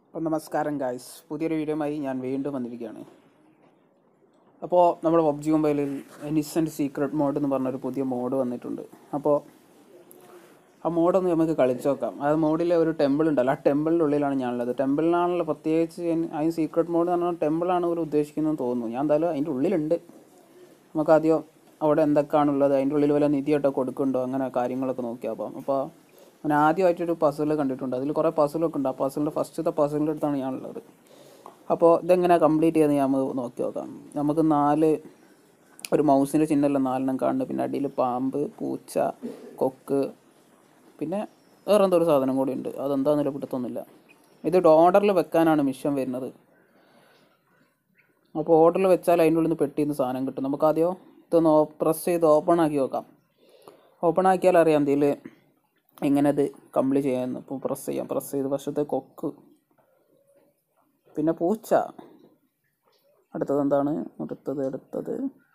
അപ്പോൾ നമസ്കാരം ഗായ്സ് പുതിയൊരു വീഡിയോയുമായി ഞാൻ വീണ്ടും വന്നിരിക്കുകയാണ് അപ്പോൾ നമ്മുടെ പബ്ജി മൊബൈലിൽ എനിസെൻറ്റ് സീക്രട്ട് മോഡ് എന്ന് പറഞ്ഞൊരു പുതിയ മോഡ് വന്നിട്ടുണ്ട് അപ്പോൾ ആ മോഡൊന്ന് നമുക്ക് കളിച്ച് നോക്കാം ആ മോഡിലെ ഒരു ടെമ്പിൾ ഉണ്ടല്ലോ ആ ടെമ്പിളിൻ്റെ ഉള്ളിലാണ് ഞാനുള്ളത് ടെമ്പിളിനാണല്ലോ പ്രത്യേകിച്ച് എൻ- അതിന് സീക്രട്ട് മോഡ് എന്ന് പറഞ്ഞാൽ ടെമ്പിളാണ് അവർ ഉദ്ദേശിക്കുന്നതെന്ന് തോന്നുന്നു ഞാൻ എന്തായാലും അതിൻ്റെ ഉള്ളിലുണ്ട് നമുക്ക് ആദ്യം അവിടെ എന്തൊക്കെയാണുള്ളത് അതിൻ്റെ ഉള്ളിൽ വല്ല നിധിയായിട്ടോ കൊടുക്കുന്നുണ്ടോ അങ്ങനെ കാര്യങ്ങളൊക്കെ നോക്കിയാൽ അപ്പം അപ്പോൾ ഞാൻ ആദ്യമായിട്ടൊരു പസിൽ കണ്ടിട്ടുണ്ട് അതിൽ കുറേ പസിലൊക്കെ ഉണ്ട് ആ പസിലിൻ്റെ ഫസ്റ്റത്തെ പസിലിൻ്റെ അടുത്താണ് ഞാനുള്ളത് അപ്പോൾ ഇതെങ്ങനെ കംപ്ലീറ്റ് ചെയ്ത് ഞാൻ നമുക്ക് നോക്കി നോക്കാം നമുക്ക് നാല് ഒരു മൗസിൻ്റെ ചിഹ്നമല്ല നാലെണ്ണം കാണുന്നുണ്ട് പിന്നെ അടിയിൽ പാമ്പ് പൂച്ച കൊക്ക് പിന്നെ വേറെ എന്തോ ഒരു സാധനം കൂടി ഉണ്ട് അതെന്താണെന്നില്ല പിടുത്തൊന്നുമില്ല ഇത് ഓർഡറിൽ വെക്കാനാണ് മിഷൻ വരുന്നത് അപ്പോൾ ഓർഡറിൽ വെച്ചാൽ അതിൻ്റെ ഉള്ളിൽ നിന്ന് പെട്ടിയിൽ നിന്ന് സാധനം കിട്ടും നമുക്ക് ആദ്യം ഇതൊന്ന് പ്രസ് ചെയ്ത് ഓപ്പൺ ആക്കി നോക്കാം ഓപ്പൺ ആക്കിയാൽ അറിയാം ഇതിൽ എങ്ങനെ ഇത് കംപ്ലീറ്റ് ചെയ്യാമെന്ന് ഇപ്പോൾ പ്രസ് ചെയ്യാം പ്രസ് ചെയ്ത് വശത്തെ കൊക്ക് പിന്നെ പൂച്ച അടുത്തത് എന്താണ് അടുത്തത് അടുത്തത്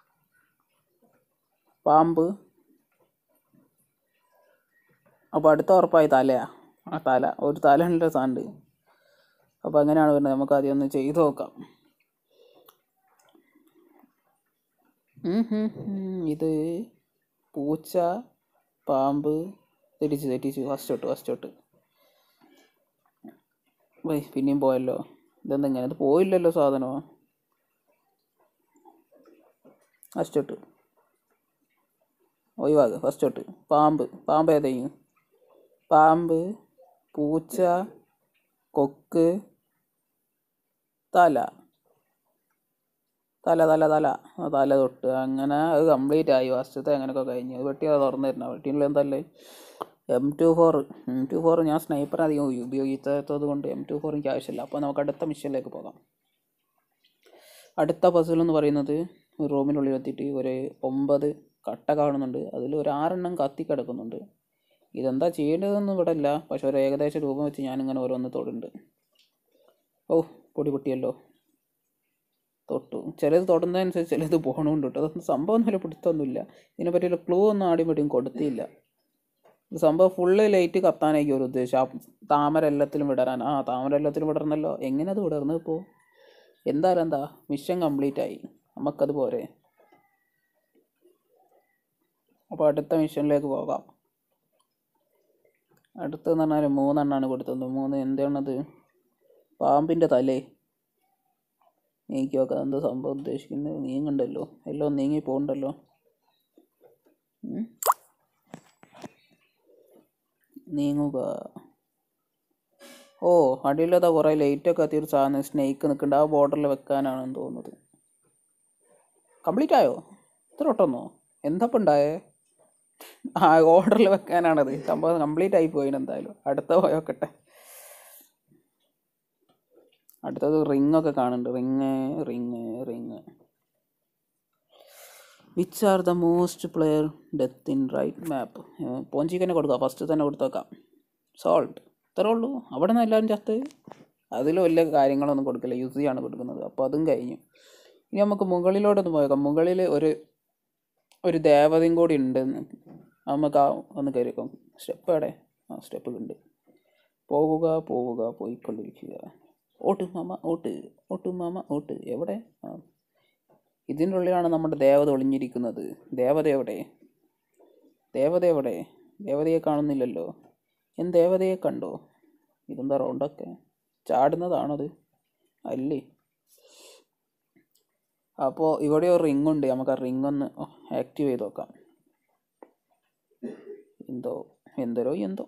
പാമ്പ് അപ്പോൾ അടുത്ത ഉറപ്പായി തലയാ ആ തല ഒരു തലയുള്ള സാധനമുണ്ട് അപ്പോൾ അങ്ങനെയാണ് വരുന്നത് നമുക്ക് ആദ്യം ഒന്ന് ചെയ്ത് നോക്കാം ഉം ഹും ഹും. ഇത് പൂച്ച പാമ്പ് തെറ്റിച്ച് തെറ്റിച്ച് ഫസ്റ്റ് തൊട്ട് ഫസ്റ്റ് തൊട്ട് വൈ പിന്നെയും പോയല്ലോ ഇതെന്താ ഇങ്ങനെ ഇത് പോയില്ലല്ലോ സാധനമോ ഫസ്റ്റ് തൊട്ട് ഒഴിവാക്ക് ഫസ്റ്റ് തൊട്ട് പാമ്പ് പാമ്പ് ഏതെങ്കിലും പാമ്പ് പൂച്ച കൊക്ക് തല തല തല തല ആ തല തൊട്ട് അങ്ങനെ അത് കംപ്ലീറ്റ് ആയി ഫസ്റ്റത്തെ അങ്ങനെയൊക്കെ കഴിഞ്ഞു അത് വെട്ടി അത് തുറന്നു തരണം വെട്ടിയുള്ള എന്തല്ലേ M two four M two four ഞാൻ സ്നൈപ്പർ അധികം ഉപയോഗിക്കാത്തത് കൊണ്ട് എം ടു ഫോർ എനിക്ക് ആവശ്യമില്ല അപ്പോൾ നമുക്ക് അടുത്ത മിഷനിലേക്ക് പോകാം അടുത്ത പസിൽ എന്ന് പറയുന്നത് ഒരു റൂമിനുള്ളിൽ എത്തിയിട്ട് ഒരു ഒമ്പത് കട്ട കാണുന്നുണ്ട് അതിൽ ഒരു ആറെണ്ണം കത്തി കിടക്കുന്നുണ്ട് ഇതെന്താ ചെയ്യേണ്ടതെന്ന് ഇവിടെ ഇല്ല പക്ഷെ ഒരു ഏകദേശ രൂപം വെച്ച് ഞാനിങ്ങനെ ഓരോന്ന് തൊടുന്നുണ്ട് ഓ പൊടി പൊട്ടിയല്ലോ തൊട്ടു ചിലത് തൊടുന്നതനുസരിച്ച് ചിലത് പോകണമുണ്ട് കേട്ടോ അതൊന്നും സംഭവം ഒന്നുമില്ല പിടുത്തൊന്നുമില്ല ഇതിനെപ്പറ്റിയുള്ള ക്ലൂ ഒന്നും ആടിയും പറ്റിയും കൊടുത്തില്ല ഇത് സംഭവം ഫുള്ള് ലൈറ്റ് കത്താനായിരിക്കും ഒരു ഉദ്ദേശം ആ താമര എല്ലാത്തിലും വിടരാൻ ആ താമര എല്ലാത്തിലും വിടർന്നല്ലോ എങ്ങനെ അത് വിടർന്നു ഇപ്പോൾ എന്തായാലും എന്താ മിഷൻ കംപ്ലീറ്റ് ആയി നമുക്കത് പോരെ അപ്പോൾ അടുത്ത മിഷനിലേക്ക് പോകാം അടുത്തെന്ന് പറഞ്ഞാൽ മൂന്നെണ്ണമാണ് കൊടുത്തത് മൂന്ന് എന്താണത് പാമ്പിൻ്റെ തലേ നീക്കി എന്താ സംഭവം ഉദ്ദേശിക്കുന്നത് നീങ്ങണ്ടല്ലോ എല്ലാം നീങ്ങി പോകണ്ടല്ലോ ഉം. നീങ്ങുക ഓ അടിയിലതാ കുറേ ലൈറ്റൊക്കെ കത്തി ഒരു സാധനം സ്നേക്ക് നിൽക്കുന്നുണ്ട് ആ ബോർഡറിൽ വെക്കാനാണെന്ന് തോന്നുന്നത് കംപ്ലീറ്റ് ആയോ ഇത്ര ഒട്ടൊന്നോ എന്താപ്പം ഉണ്ടായേ ആ ഓർഡറിൽ വെക്കാനാണത് സംഭവം കംപ്ലീറ്റ് ആയി പോയിന് എന്തായാലും അടുത്ത പോയോക്കട്ടെ അടുത്തത് റിങ് ഒക്കെ കാണുന്നുണ്ട് ring ring ring which are the most player death in right map പോഞ്ചിക്ക് തന്നെ കൊടുക്കാം ഫസ്റ്റ് തന്നെ കൊടുത്തേക്കാം സോൾട്ട് ഇത്രേ ഉള്ളൂ അവിടെ നിന്ന് എല്ലാവരും ചത്ത് അതിൽ വലിയ കാര്യങ്ങളൊന്നും കൊടുക്കില്ല യൂസ് ചെയ്യാണ് കൊടുക്കുന്നത് അപ്പോൾ അതും കഴിഞ്ഞു ഇനി നമുക്ക് മുകളിലോട്ടൊന്ന് പോയേക്കാം മുകളിൽ ഒരു ഒരു ദേവതയും കൂടി ഉണ്ട് നമുക്ക് ആ ഒന്ന് കയറിയേക്കാം സ്റ്റെപ്പ് എവിടെ ആ സ്റ്റെപ്പ് ഉണ്ട് പോകുക പോവുക പോയിക്കൊണ്ടിരിക്കുക ഓട്ട് മാമ ഓട്ട് ഓട്ട് മാമ ഓട്ട് എവിടെ ആ ഇതിൻ്റെ ഉള്ളിലാണ് നമ്മുടെ ദേവത ഒളിഞ്ഞിരിക്കുന്നത് ദേവത എവിടെ ദേവത എവിടെ ദേവതയെ കാണുന്നില്ലല്ലോ ഞാൻ ദേവതയെ കണ്ടോ ഇതെന്താ റൗണ്ടൊക്കെ ചാടുന്നതാണത് അല്ലേ അപ്പോൾ ഇവിടെ ഒരു റിംഗ് ഉണ്ട് നമുക്ക് ആ റിംഗ് ഒന്ന് ആക്റ്റീവ് ചെയ്ത് നോക്കാം എന്തോ എന്തോരോ എന്തോ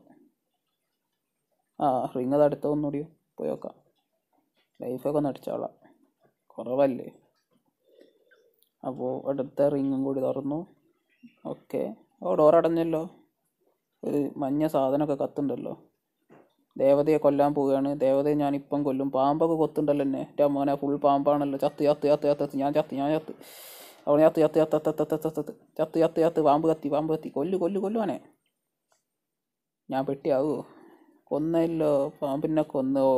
ആ റിംഗ് അത് അടുത്ത ഒന്നുകൂടി പോയി നോക്കാം ലൈഫൊക്കെ ഒന്ന് അടിച്ചോളാം കുറവല്ലേ അപ്പോൾ അടുത്ത റിങ്ങും കൂടി തുറന്നു ഓക്കെ ഓ ഡോർ അടഞ്ഞല്ലോ ഒരു മഞ്ഞ സാധനമൊക്കെ കത്തുണ്ടല്ലോ ദേവതയെ കൊല്ലാൻ പോവുകയാണ് ദേവതയെ ഞാനിപ്പം കൊല്ലും പാമ്പൊക്കെ കൊത്തുണ്ടല്ലോ എന്നെ എൻ്റെ മോനെ ഫുൾ പാമ്പാണല്ലോ ചത്ത് ചത്ത് ചത്ത് ചത്ത് ചത്ത് ഞാൻ ചത്ത് ഞാൻ ചത്ത് അവൾ ചത്ത് ചത്ത് ചത്ത് ചത്ത് ചത്ത് ചത്ത് ചത്ത് ചത്ത് ചത്ത് ചത്ത് പാമ്പ് കത്തി പാമ്പ് കത്തി കൊല്ലു കൊല്ലു കൊല്ലുവാനെ ഞാൻ പെട്ടിയാവൂ കൊന്നല്ലോ പാമ്പിനെ കൊന്നോ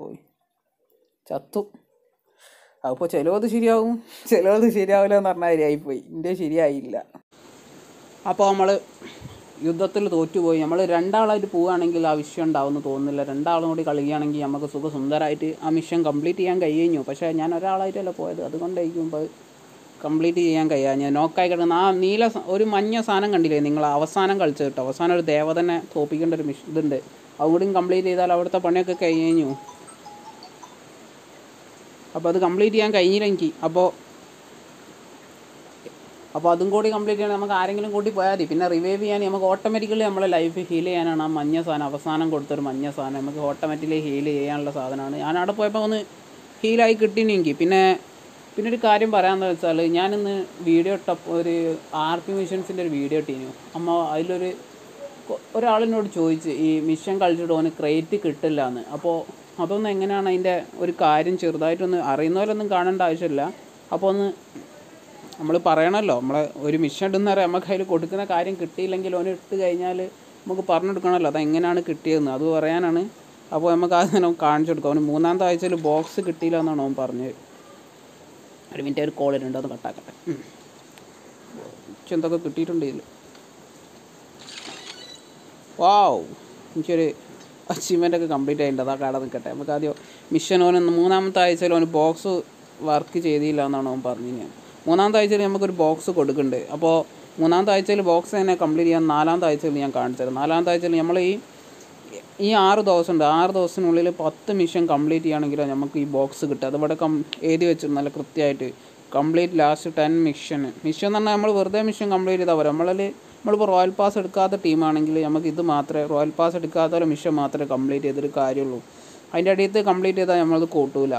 ചത്തു അപ്പോൾ ചിലവത് ശരിയാവും ചിലവത് ശരിയാവില്ല എന്ന് പറഞ്ഞാൽ ശരിയായിപ്പോയി എൻ്റെ ശരിയായില്ല അപ്പോൾ നമ്മൾ യുദ്ധത്തിൽ തോറ്റുപോയി നമ്മൾ രണ്ടാളായിട്ട് പോവുകയാണെങ്കിൽ ആ വിഷയം ഉണ്ടാവുമെന്ന് തോന്നുന്നില്ല രണ്ടാളും കൂടി കളിക്കുകയാണെങ്കിൽ നമുക്ക് സുഖസുന്ദരമായിട്ട് ആ മിഷൻ കംപ്ലീറ്റ് ചെയ്യാൻ കഴിയുന്നു പക്ഷേ ഞാൻ ഒരാളായിട്ടല്ല പോയത് അതുകൊണ്ടായിരിക്കും ഇപ്പോൾ കംപ്ലീറ്റ് ചെയ്യാൻ കഴിയാ ഞാൻ നോക്കായി കിടക്കുന്ന ആ നീല സ- ഒരു മഞ്ഞ സാധനം കണ്ടില്ലേ നിങ്ങൾ അവസാനം കളിച്ചത് കേട്ടോ അവസാനം ഒരു ദേവതനെ തോപ്പിക്കേണ്ട ഒരു മിഷൻ ഇതുണ്ട് അതും കൂടി കംപ്ലീറ്റ് ചെയ്താൽ അവിടുത്തെ പണിയൊക്കെ കഴിഞ്ഞു അപ്പോൾ അത് കംപ്ലീറ്റ് ചെയ്യാൻ കഴിഞ്ഞില്ല എനിക്ക് അപ്പോൾ അപ്പോൾ അതും കൂടി കംപ്ലീറ്റ് ചെയ്യണം നമുക്ക് ആരെങ്കിലും കൂട്ടി പോയാൽ മതി പിന്നെ റിവൈവ് ചെയ്യാൻ നമുക്ക് ഓട്ടോമാറ്റിക്കലി നമ്മളെ ലൈഫ് ഹീൽ ചെയ്യാനാണ് ആ മഞ്ഞ സാധനം അവസാനം കൊടുത്തൊരു മഞ്ഞ സാധനം നമുക്ക് ഓട്ടോമാറ്റിക്കലി ഹീൽ ചെയ്യാനുള്ള സാധനമാണ് ഞാൻ അവിടെ പോയപ്പോൾ ഒന്ന് ഹീലായി കിട്ടീനി എനിക്ക് പിന്നെ പിന്നെ ഒരു കാര്യം പറയാമെന്ന് വെച്ചാൽ ഞാനിന്ന് വീഡിയോ ഇട്ടപ്പോൾ ഒരു ആർ പി മിഷൻസിൻ്റെ ഒരു വീഡിയോ ഇട്ടീനു അമ്മ അതിലൊരു കൊ- ഒരാളിനോട് ചോദിച്ച് ഈ മിഷൻ കളിച്ചിട്ട് ഓന് ക്രേറ്റ് കിട്ടില്ല എന്ന് അപ്പോൾ അതൊന്ന് എങ്ങനെയാണ് അതിൻ്റെ ഒരു കാര്യം ചെറുതായിട്ടൊന്ന് അറിയുന്നവരൊന്നും കാണേണ്ട ആവശ്യമില്ല അപ്പോൾ ഒന്ന് നമ്മൾ പറയണമല്ലോ നമ്മളെ ഒരു മിഷൻ ഇടുന്നവരെ നമുക്ക് അതിൽ കൊടുക്കുന്ന കാര്യം കിട്ടിയില്ലെങ്കിൽ ഓന് ഇട്ട് കഴിഞ്ഞാൽ നമുക്ക് പറഞ്ഞു കൊടുക്കണമല്ലോ അത് എങ്ങനെയാണ് കിട്ടിയതെന്ന് അത് പറയാനാണ് അപ്പോൾ നമുക്ക് അതിനെ കാണിച്ചു കൊടുക്കാം അവന് മൂന്നാമത്തെ ആഴ്ചയിൽ ബോക്സ് കിട്ടിയില്ല എന്നാണ് അവൻ പറഞ്ഞത് ഒരു മിനിറ്റ് ഒരു കോൾ ഉണ്ട് അത് കട്ടാക്കട്ടെ ഉം. എനിക്ക് എന്തൊക്കെ കിട്ടിയിട്ടുണ്ട് ഇതിൽ വാവ് എനിക്കൊരു അച്ചീവ്മെൻ്റ് ഒക്കെ കംപ്ലീറ്റ് ആയിട്ടുണ്ട് അതാ കാടെ നിൽക്കട്ടെ നമുക്ക് ആദ്യം മിഷൻ ഓന് മൂന്നാമത്തെ ആഴ്ചയിൽ ഓന് ബോക്സ് വർക്ക് ചെയ്തില്ല എന്നാണ് അവൻ പറഞ്ഞത് മൂന്നാമത്തെ ആഴ്ചയിൽ നമുക്കൊരു ബോക്സ് കൊടുക്കുന്നുണ്ട് അപ്പോൾ മൂന്നാമത്തെ ആഴ്ചയിൽ ബോക്സ് തന്നെ കംപ്ലീറ്റ് ചെയ്യാൻ നാലാമത്തെ ആഴ്ചയിൽ ഞാൻ കാണിച്ചു തരാം നാലാമത്തെ ആഴ്ചയിൽ നമ്മൾ ഈ ഈ ആറ് ദിവസം ഉണ്ട് ആറ് ദിവസത്തിനുള്ളിൽ പത്ത് മിഷൻ കംപ്ലീറ്റ് ചെയ്യുകയാണെങ്കിൽ നമുക്ക് ഈ ബോക്സ് കിട്ടുക അതിവിടെ കം എഴുതി വെച്ചിട്ടുണ്ട് നല്ല കൃത്യമായിട്ട് complete last ten mission mission എന്ന് പറഞ്ഞാൽ നമ്മൾ വെറുതെ മിഷൻ കംപ്ലീറ്റ് ചെയ്താൽ പോരാ നമ്മളിൽ നമ്മളിപ്പോൾ റോയൽ പാസ് എടുക്കാത്ത ടീമാണെങ്കിൽ നമുക്ക് ഇത് മാത്രമേ റോയൽ പാസ് എടുക്കാത്ത ഒരു മിഷൻ മാത്രമേ കംപ്ലീറ്റ് ചെയ്തിട്ട് കാര്യമുള്ളൂ അതിൻ്റെ അടിയത്ത് കംപ്ലീറ്റ് ചെയ്താൽ നമ്മളത് കൂട്ടൂല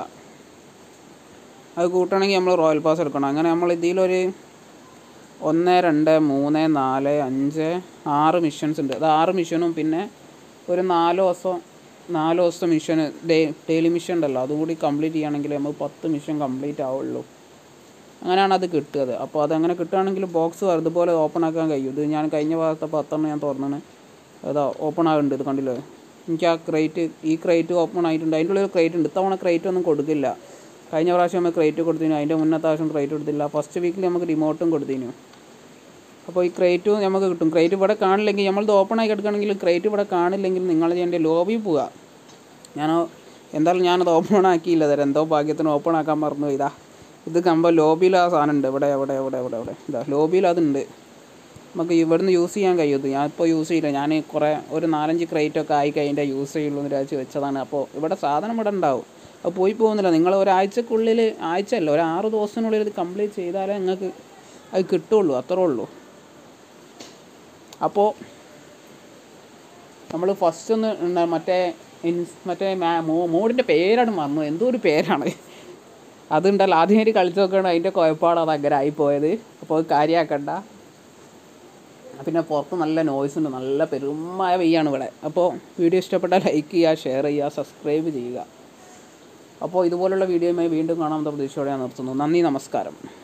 അത് കൂട്ടണമെങ്കിൽ നമ്മൾ റോയൽ പാസ് എടുക്കണം അങ്ങനെ നമ്മൾ ഇതിലൊരു ഒന്ന് രണ്ട് മൂന്ന് നാല് അഞ്ച് ആറ് മിഷൻസ് ഉണ്ട് അത് ആറ് മിഷനും പിന്നെ ഒരു നാല് ദിവസം നാല് ദിവസത്തെ മിഷന് ഡേ ഡെയിലി മിഷൻ ഉണ്ടല്ലോ അതും കൂടി കംപ്ലീറ്റ് ചെയ്യുകയാണെങ്കിൽ നമുക്ക് പത്ത് മിഷൻ കംപ്ലീറ്റ് ആവുള്ളൂ അങ്ങനെയാണ് അത് കിട്ടുന്നത് അപ്പോൾ അതങ്ങനെ കിട്ടുകയാണെങ്കിൽ ബോക്സ് ഇതുപോലെ ഓപ്പൺ ആക്കാൻ കഴിയും ഇത് ഞാൻ കഴിഞ്ഞ ഭാഗത്തെ പത്തെണ്ണം ഞാൻ തുറന്നാണ് അതാ ഓപ്പൺ ആകുന്നുണ്ട് ഇത് കണ്ടില്ലേ എനിക്ക് ആ ക്രേറ്റ് ഈ ക്രേറ്റ് ഓപ്പൺ ആയിട്ടുണ്ട് അതിൻ്റെ ഉള്ളിൽ ക്രേറ്റ് ഉണ്ട് ഇത്തവണ ക്രേറ്റ് ഒന്നും കൊടുക്കില്ല കഴിഞ്ഞ പ്രാവശ്യം നമ്മൾ ക്രേറ്റ് കൊടുത്തിനു അതിൻ്റെ മുന്നത്തെ പ്രാവശ്യം ക്രേറ്റ് കൊടുത്തില്ല ഫസ്റ്റ് വീക്കിൽ നമുക്ക് റിമോട്ടും കൊടുത്തിനു അപ്പോൾ ഈ ക്രേറ്റ് നമുക്ക് കിട്ടും ക്രേറ്റ് ഇവിടെ കാണില്ലെങ്കിൽ നമ്മളിത് ഓപ്പൺ ആയി കിടക്കുകയാണെങ്കിൽ ക്രേറ്റ് ഇവിടെ കാണില്ലെങ്കിൽ നിങ്ങൾ ചെയ്യേണ്ട ലോബി പോവുക ഞാൻ എന്തായാലും ഞാനത് ഓപ്പൺ ആക്കിയില്ല തരാം എന്തോ ഭാഗ്യത്തിന് ഓപ്പൺ ആക്കാൻ മറന്നു ഇതാ ഇത് കമ്പ ലോബിയിൽ ആ സാധനം ഉണ്ട് ഇവിടെ ഇവിടെ ഇവിടെ ഇവിടെ ഇവിടെ ഇതാ ലോബിയിൽ അതുണ്ട് നമുക്ക് ഇവിടുന്ന് യൂസ് ചെയ്യാൻ കഴിയും ഞാൻ ഇപ്പോൾ യൂസ് ചെയ്യില്ല ഞാൻ കുറേ ഒരു നാലഞ്ച് ക്രേറ്റ് ഒക്കെ ആയി കഴിഞ്ഞാൽ യൂസ് ചെയ്യുള്ളൂ എന്ന് വിചാരിച്ച് വെച്ചതാണ് അപ്പോൾ ഇവിടെ സാധനം ഇവിടെ ഉണ്ടാവും അത് പോയി പോകുന്നില്ല നിങ്ങൾ ഒരാഴ്ചക്കുള്ളിൽ ആഴ്ച അല്ല ഒരു ആറ് ദിവസത്തിനുള്ളിൽ ഇത് കംപ്ലീറ്റ് ചെയ്താലേ നിങ്ങൾക്ക് അത് കിട്ടുള്ളൂ അത്രേ ഉള്ളൂ അപ്പോൾ നമ്മൾ ഫസ്റ്റ് ഒന്ന് ഉണ്ട് മറ്റേ ഇൻസ് മറ്റേ മാ- മോ മോഡിൻ്റെ പേരാണ് മറന്നു എന്തോ ഒരു പേരാണ് അതുണ്ടല്ലോ ആദ്യമായിട്ട് കളിച്ച് നോക്കണം അതിൻ്റെ കുഴപ്പമാണ് അത് അങ്ങനെ ആയിപ്പോയത് അപ്പോൾ അത് കാര്യമാക്കണ്ട പിന്നെ പുറത്ത് നല്ല നോയ്സ് ഉണ്ട് നല്ല പെരുമായ വെയ്യാണ് ഇവിടെ അപ്പോൾ വീഡിയോ ഇഷ്ടപ്പെട്ടാൽ ലൈക്ക് ചെയ്യുക ഷെയർ ചെയ്യുക സബ്സ്ക്രൈബ് ചെയ്യുക അപ്പോൾ ഇതുപോലുള്ള വീഡിയോയുമായി വീണ്ടും കാണാമെന്ന പ്രതീക്ഷയോടെ ഞാൻ നിർത്തുന്നു നന്ദി നമസ്കാരം